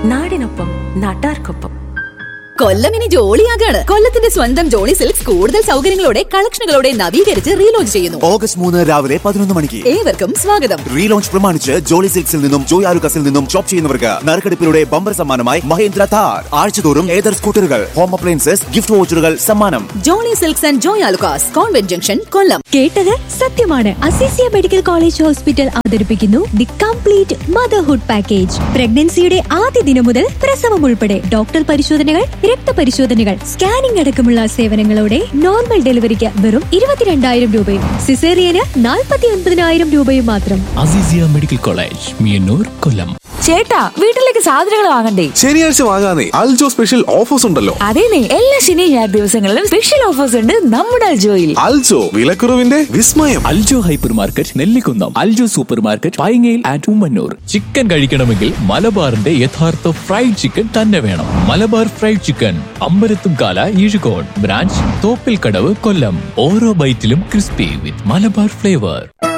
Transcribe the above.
നാടിനൊപ്പം നാട്ടാർക്കൊപ്പം കൊല്ലം ഇനി ജോളിയാകാണ് കൊല്ലത്തിന്റെ സ്വന്തം ജോളി സിൽക്സ് കൂടുതൽ സൗകര്യങ്ങളോടെ കളക്ഷനുകളോടെ നവീകരിച്ച് റീലോഞ്ച് ചെയ്യുന്നു ഓഗസ്റ്റ് മൂന്ന് രാവിലെ പതിനൊന്ന് മണിക്ക് ഏവർക്കും സ്വാഗതം റീലോഞ്ച് പ്രമാണിച്ച് ജോളി സിൽക്സിൽ നിന്നും ജോയ് ആലുക്കസിൽ നിന്നും ഷോപ്പ് ചെയ്യുന്നവർക്ക് നറുക്കെടുപ്പിലൂടെ ബമ്പർ സമ്മാനമായി മഹേന്ദ്ര താർ ആഴ്ചതോറും ഏതർ സ്കൂട്ടറുകൾ ഹോം അപ്ലയൻസസ് ഗിഫ്റ്റ് വോച്ചറുകൾ സമ്മാനം Jolly silks and Joy Alukkas convent junction Kollam കേട്ടത് സത്യമാണ് അസിസിയ മെഡിക്കൽ കോളേജ് ഹോസ്പിറ്റൽ അവതരിപ്പിക്കുന്നു ദി കംപ്ലീറ്റ് മദർഹുഡ് പാക്കേജ് പ്രഗ്നൻസിയുടെ ആദ്യ ദിനം മുതൽ പ്രസവം ഉൾപ്പെടെ ഡോക്ടർ പരിശോധനകൾ രക്തപരിശോധനകൾ സ്കാനിംഗ് അടക്കമുള്ള സേവനങ്ങളോടെ നോർമൽ ഡെലിവറിക്ക് വെറും ഇരുപത്തിരണ്ടായിരം രൂപയും സിസേറിയന് നാൽപ്പത്തി ഒൻപതിനായിരം രൂപയും മാത്രം അസീസിയ മെഡിക്കൽ കോളേജ് മിയന്നൂർ കൊല്ലം ചേട്ടാ വീട്ടിലേക്ക് സാധനങ്ങൾ വാങ്ങണ്ടേ ശനിയാഴ്ച വാങ്ങാനേ അൽജോ സ്പെഷ്യൽ ഓഫേഴ്സ് ഉണ്ടല്ലോ അതേനെ എല്ലാ ശനി ഞായർ ദിവസങ്ങളിലും സ്പെഷ്യൽ ഓഫേഴ്സ് ഉണ്ട് നമ്മുടെ അൽജോയിൽ അൽജോ വിലക്കുറവിന്റെ വിസ്മയം Aljo hyper market Nellikunnam Aljo super market പൈങ്ങയിൽ ആൻഡ് ഉമ്മന്നൂർ ചിക്കൻ കഴിക്കണമെങ്കിൽ മലബാറിന്റെ യഥാർത്ഥ ഫ്രൈഡ് ചിക്കൻ തന്നെ വേണം Malabar fried chicken Ambalathumkala Ezhukode branch Thoppil Kadavu Kollam ഓരോ ബൈറ്റിലും ക്രിസ്പി വിത്ത് മലബാർ ഫ്ലേവർ